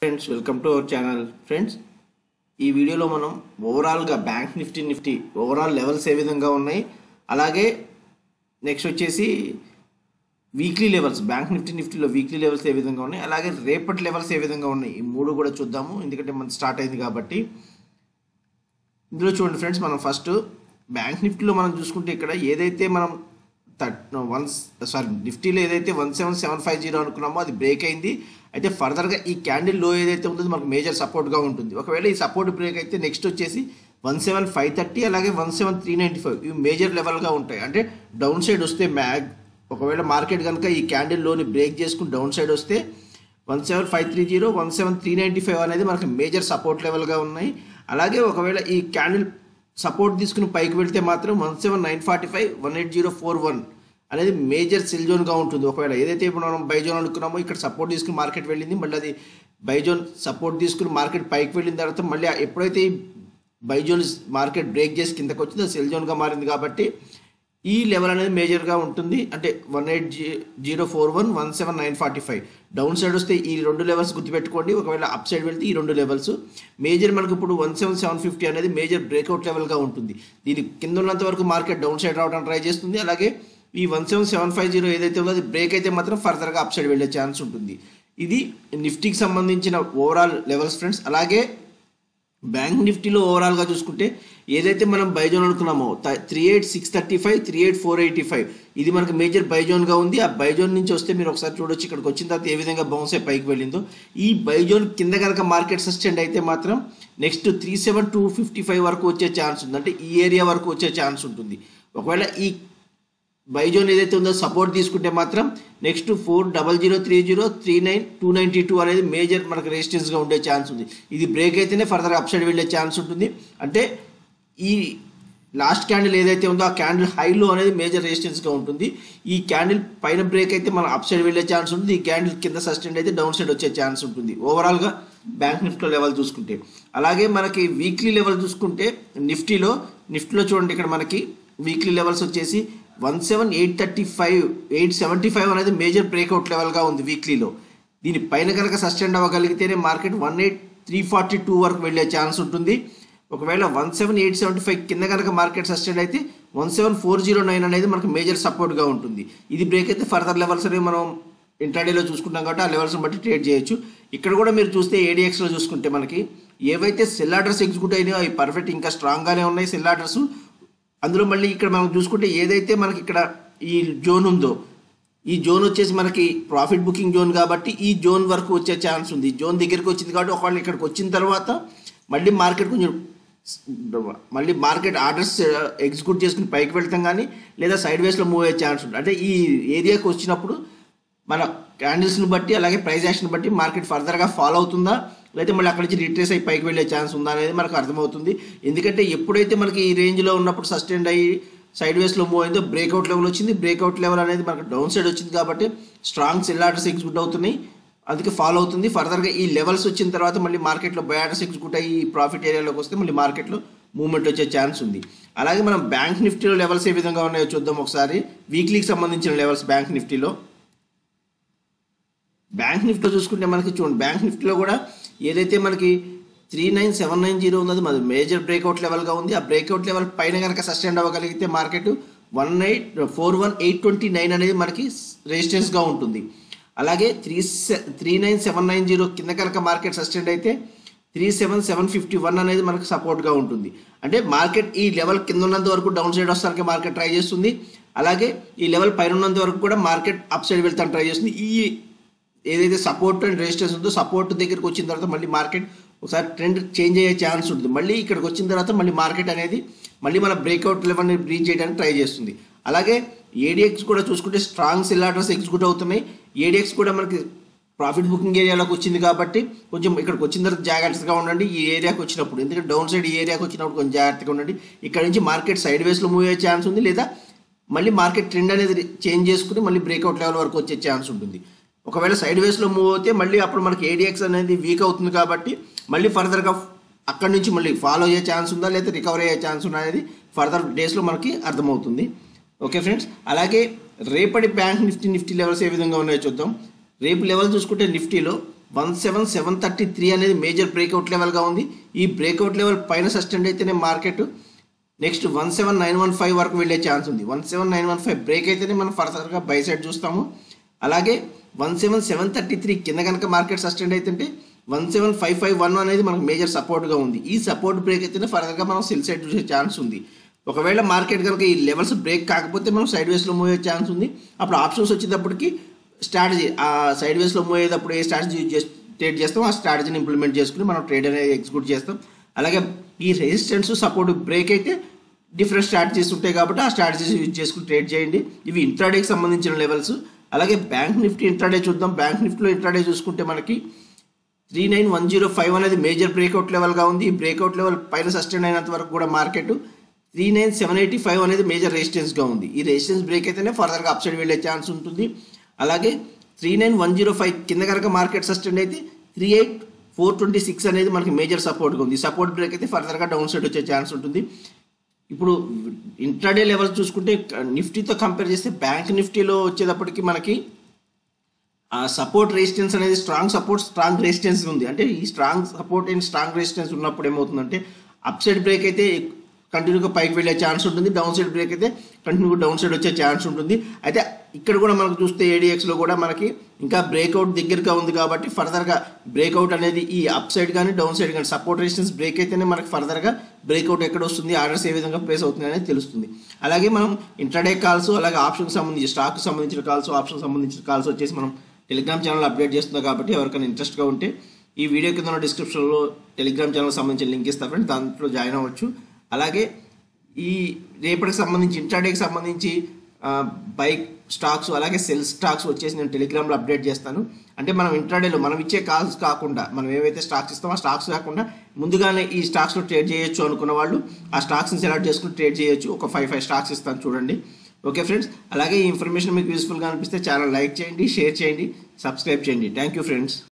friends welcome to our channel friends ఈ వీడియోలో మనం ఓవరాల్గా bank Nifty Nifty overall levels ఏ విధంగా ఉన్నాయి అలాగే నెక్స్ట్ వచ్చేసి వీక్లీ లెవెల్స్ బ్యాంక్ నిఫ్టీ నిఫ్టీలో వీక్లీ లెవెల్స్ ఏ విధంగా ఉన్నాయి అలాగే రేపటి లెవెల్స్ ఏ విధంగా ఉన్నాయి ఈ మూడు కూడా చూద్దాము ఎందుకంటే మన స్టార్ట్ అయింది కాబట్టి ఇందులో చూడండి ఫ్రెండ్స్ మనం ఫస్ట్ బ్యాంక్ నిఫ్టీలో మనం చూసుకుంటే ఇక్కడ ఏదైతే మనం థర్ట్ వన్ సారీ నిఫ్టీలో ఏదైతే one seven seven five zero అనుకున్నామో అది బ్రేక్ అయింది అయితే ఫర్దర్గా ఈ క్యాండిల్ లో ఏదైతే ఉందో మనకు మేజర్ సపోర్ట్గా ఉంటుంది ఒకవేళ ఈ సపోర్ట్ బ్రేక్ అయితే నెక్స్ట్ వచ్చేసి వన్ సెవెన్ ఫైవ్ థర్టీ అలాగే one seven three ninety five ఇవి మేజర్ లెవెల్గా ఉంటాయి అంటే డౌన్ సైడ్ వస్తే మ్యాగ్ ఒకవేళ మార్కెట్ కనుక ఈ క్యాండిల్ లోని బ్రేక్ చేసుకుని డౌన్ సైడ్ వస్తే one seven five three zero one seven three ninety five అనేది మనకి మేజర్ సపోర్ట్ లెవెల్గా ఉన్నాయి అలాగే ఒకవేళ ఈ క్యాండిల్ సపోర్ట్ తీసుకుని పైకి వెళ్తే మాత్రం one seven nine forty five one eight zero four one అనేది మేజర్ సెల్ జోన్గా ఉంటుంది ఒకవేళ ఏదైతే ఇప్పుడు మనం బై జోన్ అనుకున్నామో ఇక్కడ సపోర్ట్ తీసుకుని మార్కెట్ వెళ్ళింది మళ్ళీ అది బై జోన్ సపోర్ట్ తీసుకుని మార్కెట్ పైకి వెళ్ళిన తర్వాత మళ్ళీ ఎప్పుడైతే ఈ బై జోన్ మార్కెట్ బ్రేక్ చేసి కిందకు వచ్చిందో సెల్ జోన్గా మారింది కాబట్టి ఈ లెవెల్ అనేది మేజర్గా ఉంటుంది అంటే వన్ ఎయిట్ జీ zero four one one seven nine forty five down side వస్తే ఈ రెండు లెవెల్స్ గుర్తుపెట్టుకోండి ఒకవేళ అప్ సైడ్ వెళ్తే ఈ రెండు లెవెల్స్ మేజర్ మనకు ఇప్పుడు వన్ సెవెన్ సెవెన్ ఫిఫ్టీ అనేది మేజర్ బ్రేక్అవుట్ లెవెల్గా ఉంటుంది దీని కింద ఉన్నంత వరకు మార్కెట్ డౌన్ సైడ్ రావడానికి ట్రై చేస్తుంది అలాగే ఈ one seven seven five zero ఏదైతే ఉందో అది బ్రేక్ అయితే మాత్రం ఫర్దర్గా అప్ సైడ్ వెళ్ళే ఛాన్స్ ఉంటుంది ఇది నిఫ్టీకి సంబంధించిన ఓవరాల్ లెవెల్స్ ఫ్రెండ్స్ అలాగే బ్యాంక్ నిఫ్టీలో ఓవరాల్గా చూసుకుంటే ఏదైతే మనం బైజోన్ అనుకున్నామో three eight six thirty five three eight four eighty five ఇది మనకు మేజర్ బైజోన్గా ఉంది ఆ బైజోన్ నుంచి వస్తే మీరు ఒకసారి చూడొచ్చు ఇక్కడికి వచ్చిన తర్వాత ఏ విధంగా బౌన్స్ అయి పైకి వెళ్ళిందో ఈ బైజోన్ కింద కనుక మార్కెట్ సస్టెండ్ అయితే మాత్రం next three seven two fifty five వరకు వచ్చే ఛాన్స్ ఉంది అంటే ఈ ఏరియా వరకు వచ్చే ఛాన్స్ ఉంటుంది ఒకవేళ ఈ బైజోన్ ఏదైతే ఉందో సపోర్ట్ తీసుకుంటే మాత్రం next four double zero three zero three nine two ninety two అనేది మేజర్ మనకు రెసిస్టెన్స్గా ఉండే ఛాన్స్ ఉంది ఇది బ్రేక్ అయితేనే ఫర్దర్ అప్ సైడ్ వెళ్ళే ఛాన్స్ ఉంటుంది అంటే ఈ లాస్ట్ క్యాండిల్ ఏదైతే ఉందో ఆ క్యాండిల్ హైలో అనేది మేజర్ రెసిస్టెన్స్గా ఉంటుంది ఈ క్యాండిల్ పైన బ్రేక్ అయితే మనం అప్ సైడ్ వెళ్ళే ఛాన్స్ ఉంటుంది ఈ క్యాండిల్ కింద సస్టెండ్ అయితే డౌన్ సైడ్ వచ్చే ఛాన్స్ ఉంటుంది ఓవరాల్గా బ్యాంక్ నిఫ్టీలో లెవెల్ చూసుకుంటే అలాగే మనకి వీక్లీ లెవెల్ చూసుకుంటే నిఫ్టీలో నిఫ్టీలో చూడండి ఇక్కడ మనకి వీక్లీ లెవెల్స్ వచ్చేసి one seven eight thirty five eight seventy five అనేది మేజర్ బ్రేక్అవుట్ లెవెల్గా ఉంది వీక్లీలో దీని పైన కనుక సస్టెండ్ అవ్వగలిగితేనే market one eight three forty two వరకు వెళ్ళే ఛాన్స్ ఉంటుంది ఒకవేళ one seven eight seventy five కింద కనుక మార్కెట్ సస్టెండ్ అయితే one seven four zero nine అనేది మనకు మేజర్ సపోర్ట్గా ఉంటుంది ఇది బ్రేక్ అయితే ఫర్దర్ లెవెల్స్ అనేవి మనం ఇంట్రాడేలో చూసుకుంటాం కాబట్టి ఆ లెవెల్స్ని బట్టి ట్రేడ్ చేయొచ్చు ఇక్కడ కూడా మీరు చూస్తే ఏడిఎక్స్లో చూసుకుంటే మనకి ఏవైతే సెల్ ఆర్డర్స్ ఎగ్జిక్యూట్ అయినాయో అవి పర్ఫెక్ట్ ఇంకా స్ట్రాంగ్గానే ఉన్నాయి సెల్ ఆర్డర్స్ అందులో మళ్ళీ ఇక్కడ మనం చూసుకుంటే ఏదైతే మనకి ఇక్కడ ఈ జోన్ ఉందో ఈ జోన్ వచ్చేసి మనకి ప్రాఫిట్ బుకింగ్ జోన్ కాబట్టి ఈ జోన్ వరకు వచ్చే ఛాన్స్ ఉంది ఈ జోన్ దగ్గరికి వచ్చింది కాబట్టి ఒకవేళ ఇక్కడికి వచ్చిన తర్వాత మళ్ళీ మార్కెట్ కొంచెం మళ్ళీ మార్కెట్ ఆర్డర్స్ ఎగ్జిక్యూట్ చేసుకుని పైకి వెళ్తాం కానీ లేదా సైడ్ వేస్లో మూవ్ అయ్యే ఛాన్స్ ఉంటుంది అంటే ఈ ఏరియాకి వచ్చినప్పుడు మన క్యాండిల్స్ని బట్టి అలాగే ప్రైస్ యాక్షన్ బట్టి మార్కెట్ ఫర్దర్గా ఫాలో అవుతుందా లేకపోతే మళ్ళీ అక్కడి నుంచి రిట్రేస్ అయ్యి పైకి వెళ్ళే ఛాన్స్ ఉందా అనేది మనకు అర్థమవుతుంది ఎందుకంటే ఎప్పుడైతే మనకి ఈ రేంజ్లో ఉన్నప్పుడు సస్టైన్ అయ్యి సైడ్ వేస్లో మూవ్ అయిందో బ్రేక్అవుట్ లెవెల్ వచ్చింది బ్రేక్అవుట్ లెవెల్ అనేది మనకు డౌన్ సైడ్ వచ్చింది కాబట్టి స్ట్రాంగ్ సెల్ ఆర్డర్స్ ఎగ్జిక్యూట్ అవుతున్నాయి అందుకే ఫాలో అవుతుంది ఫర్దర్గా ఈ లెవెల్స్ వచ్చిన తర్వాత మళ్ళీ మార్కెట్లో బై ఆర్డర్స్ ఎగ్జిక్యూట్ అయ్యి ప్రాఫిట్ ఏరియాలోకి వస్తే మళ్ళీ మార్కెట్లో మూవ్మెంట్ వచ్చే ఛాన్స్ ఉంది అలాగే మనం బ్యాంక్ నిఫ్టీలో లెవెల్స్ ఏ విధంగా ఉన్నాయో చూద్దాం ఒకసారి వీక్లీకి సంబంధించిన లెవెల్స్ బ్యాంక్ నిఫ్టీలో బ్యాంక్ నిఫ్టీలో చూసుకుంటే మనకి చూడండి బ్యాంక్ నిఫ్టీలో కూడా ఏదైతే మనకి three nine seven nine zero ఉన్నది మన మేజర్ బ్రేక్అవుట్ లెవెల్గా ఉంది ఆ బ్రేక్అవుట్ లెవెల్ పైన కనుక సస్టైన్ అవ్వగలిగితే market one eight four one eight twenty nine అనేది మనకి రెసిస్టెన్స్గా ఉంటుంది అలాగే three three nine seven nine zero కింద కనుక మార్కెట్ సస్టైన్ అయితే three seven seven fifty one అనేది మనకు సపోర్ట్గా ఉంటుంది అంటే మార్కెట్ ఈ లెవెల్ కింద ఉన్నంత వరకు డౌన్ సైడ్ వస్తానికి మార్కెట్ ట్రై చేస్తుంది అలాగే ఈ లెవెల్ పైన ఉన్నంత వరకు కూడా మార్కెట్ అప్ సైడ్ వెళ్తాను ట్రై చేస్తుంది ఈ ఏదైతే సపోర్ట్ అండ్ రెజిస్టెన్స్ ఉందో సపోర్ట్ దగ్గరికి వచ్చిన తర్వాత మళ్ళీ మార్కెట్ ఒకసారి ట్రెండ్ చేంజ్ అయ్యే ఛాన్స్ ఉంటుంది మళ్ళీ ఇక్కడికి వచ్చిన తర్వాత మళ్ళీ మార్కెట్ అనేది మళ్ళీ మన బ్రేక్అవుట్ లెవెల్ని రీచ్ చేయడానికి ట్రై చేస్తుంది అలాగే ఏడిఎక్స్ కూడా చూసుకుంటే స్ట్రాంగ్ సెల్ ఆర్డర్స్ ఎగ్జిక్యూట్ అవుతున్నాయి ఏడిఎక్స్ కూడా మనకి ప్రాఫిట్ బుకింగ్ ఏరియాలోకి వచ్చింది కాబట్టి కొంచెం ఇక్కడికి వచ్చిన తర్వాత జాగ్రత్తగా ఉండండి ఈ ఏరియాకి వచ్చినప్పుడు ఎందుకంటే డౌన్ సైడ్ ఈ ఏరియాకి వచ్చినప్పుడు కొంచెం జాగ్రత్తగా ఉండండి ఇక్కడ నుంచి మార్కెట్ సైడ్ వేస్లో మూవ్ అయ్యే ఛాన్స్ ఉంది లేదా మళ్ళీ మార్కెట్ ట్రెండ్ అనేది చేంజ్ చేసుకుని మళ్ళీ బ్రేక్అవుట్ లెవెల్ వరకు వచ్చే ఛాన్స్ ఉంటుంది ఒకవేళ సైడ్ వేస్లో మూవ్ అవుతే మళ్ళీ అప్పుడు మనకి ఏడిఎక్స్ అనేది వీక్ అవుతుంది కాబట్టి మళ్ళీ ఫర్దర్గా అక్కడి నుంచి మళ్ళీ ఫాలో అయ్యే ఛాన్స్ ఉందా లేదా రికవరీ అయ్యే ఛాన్స్ ఉందా అనేది ఫర్దర్ డేస్లో మనకి అర్థమవుతుంది ఓకే ఫ్రెండ్స్ అలాగే రేపటి బ్యాంక్ నిఫ్టీ నిఫ్టీ లెవెల్స్ ఏ విధంగా ఉన్నాయో చూద్దాం రేపు లెవెల్ చూసుకుంటే నిఫ్టీలో one seven seven thirty three అనేది మేజర్ బ్రేక్అవుట్ లెవెల్గా ఉంది ఈ బ్రేక్అవుట్ లెవెల్ పైన సస్టెండ్ అయితేనే market next one seven nine one five వరకు వెళ్ళే ఛాన్స్ ఉంది one seven nine one five break అయితేనే మనం ఫర్దర్గా బై సైడ్ చూస్తాము అలాగే one seven seven thirty three కింద కనుక మార్కెట్ సస్టెండ్ అయితే one seven five five one అనేది మనకు మేజర్ సపోర్ట్గా ఉంది ఈ సపోర్ట్ బ్రేక్ అయితేనే ఫర్దర్గా మనం సెల్ సైడ్ చూసే ఛాన్స్ ఉంది ఒకవేళ మార్కెట్ కనుక ఈ లెవెల్స్ బ్రేక్ కాకపోతే మనం సైడ్ వేస్లో మూవ్ అయ్యే ఛాన్స్ ఉంది అప్పుడు ఆప్షన్స్ వచ్చేటప్పటికి స్ట్రాటజీ ఆ సైడ్ వేస్లో మూవ్ అయ్యేటప్పుడు ఏ స్ట్రాటజీ యూజ్ చేసి ట్రేడ్ చేస్తాం ఆ స్ట్రాటజీని ఇంప్లిమెంట్ చేసుకుని మనం ట్రేడ్ అనేది ఎగ్జిక్యూట్ చేస్తాం అలాగే ఈ రెసిస్టెన్స్ సపోర్ట్ బ్రేక్ అయితే డిఫరెంట్ స్ట్రాటజీస్ ఉంటాయి కాబట్టి ఆ స్ట్రాటజీస్ యూజ్ చేసుకుని ట్రేడ్ చేయండి ఇవి ఇంట్రాడేకి సంబంధించిన లెవెల్స్ అలాగే బ్యాంక్ నిఫ్టీ ఇంట్రాడే చూద్దాం బ్యాంక్ నిఫ్టీలో ఇంట్రాడే చూసుకుంటే మనకి three nine one zero five అనేది మేజర్ బ్రేక్అవుట్ లెవెల్గా ఉంది ఈ బ్రేక్అవుట్ లెవెల్ పైన సస్టైన్ అయినంత వరకు కూడా market three nine seven eighty five అనేది మేజర్ రెసిస్టెన్స్గా ఉంది ఈ రెసిస్టెన్స్ బ్రేక్ అయితేనే ఫర్దర్గా అప్ సైడ్ వెళ్ళే ఛాన్స్ ఉంటుంది అలాగే three nine one zero five కింద కనుక మార్కెట్ సస్టైన్ అయితే three eight four twenty six అనేది మనకి మేజర్ సపోర్ట్గా ఉంది సపోర్ట్ బ్రేక్ అయితే ఫర్దర్గా డౌన్ సైడ్ వచ్చే ఛాన్స్ ఉంటుంది ఇప్పుడు ఇంట్రాడే లెవెల్స్ చూసుకుంటే నిఫ్టీతో కంపేర్ చేస్తే బ్యాంక్ నిఫ్టీలో వచ్చేటప్పటికి మనకి ఆ సపోర్ట్ రెసిస్టెన్స్ అనేది స్ట్రాంగ్ సపోర్ట్ స్ట్రాంగ్ రెసిస్టెన్స్ ఉంది అంటే ఈ strong support and strong resistance ఉన్నప్పుడు ఏమవుతుందంటే అప్ సైడ్ బ్రేక్ అయితే కంటిన్యూగా పైకి వెళ్ళే ఛాన్స్ ఉంటుంది డౌన్ సైడ్ బ్రేక్ అయితే కంటిన్యూగా డౌన్ సైడ్ వచ్చే ఛాన్స్ ఉంటుంది అయితే ఇక్కడ కూడా మనకు చూస్తే ఏడిఎక్స్లో కూడా మనకి ఇంకా బ్రేక్అవుట్ దగ్గరగా ఉంది కాబట్టి ఫర్దర్గా బ్రేక్అవుట్ అనేది ఈ అప్ సైడ్ కానీ డౌన్ సైడ్ కానీ సపోర్ట్ రెసిస్టెన్స్ బ్రేక్ అయితేనే మనకి ఫర్దర్గా బ్రేక్అవుట్ ఎక్కడ వస్తుంది ఆర్డర్స్ ఏ విధంగా ప్లేస్ అవుతుంది అనేది తెలుస్తుంది అలాగే మనం ఇంట్రాడే కాల్స్ అలాగే ఆప్షన్కి సంబంధించి స్టాక్ సంబంధించిన కాల్స్ ఆప్షన్ సంబంధించిన కాల్స్ వచ్చేసి మనం టెలిగ్రామ్ ఛానల్ అప్డేట్ చేస్తున్నాం కాబట్టి ఎవరికైనా ఇంట్రెస్ట్గా ఉంటే ఈ వీడియో కింద డిస్క్రిప్షన్లో టెలిగ్రామ్ ఛానల్ సంబంధించిన లింక్ ఇస్తా ఫ్రెండ్ దాంట్లో జాయిన్ అవ్వచ్చు అలాగే ఈ రేపటికి సంబంధించి ఇంట్రాడేకి సంబంధించి బైక్ స్టాక్స్ అలాగే సెల్ స్టాక్స్ వచ్చేసి నేను టెలిగ్రామ్లో అప్డేట్ చేస్తాను అంటే మనం ఇంట్రాడేలో మనం ఇచ్చే కాల్స్ కాకుండా మనం ఏవైతే స్టాక్స్ ఇస్తామో ఆ స్టాక్స్ కాకుండా ముందుగానే ఈ స్టాక్స్లో ట్రేడ్ చేయొచ్చు అనుకున్న వాళ్ళు ఆ స్టాక్స్ని సెలెక్ట్ చేసుకుని ట్రేడ్ చేయొచ్చు ఒక ఫైవ్ ఫైవ్ స్టాక్స్ ఇస్తాను చూడండి ఓకే ఫ్రెండ్స్ అలాగే ఈ ఇన్ఫర్మేషన్ మీకు యూస్ఫుల్గా అనిపిస్తే ఛానల్ లైక్ చేయండి షేర్ చేయండి సబ్స్క్రైబ్ చేయండి థ్యాంక్ యూ ఫ్రెండ్స్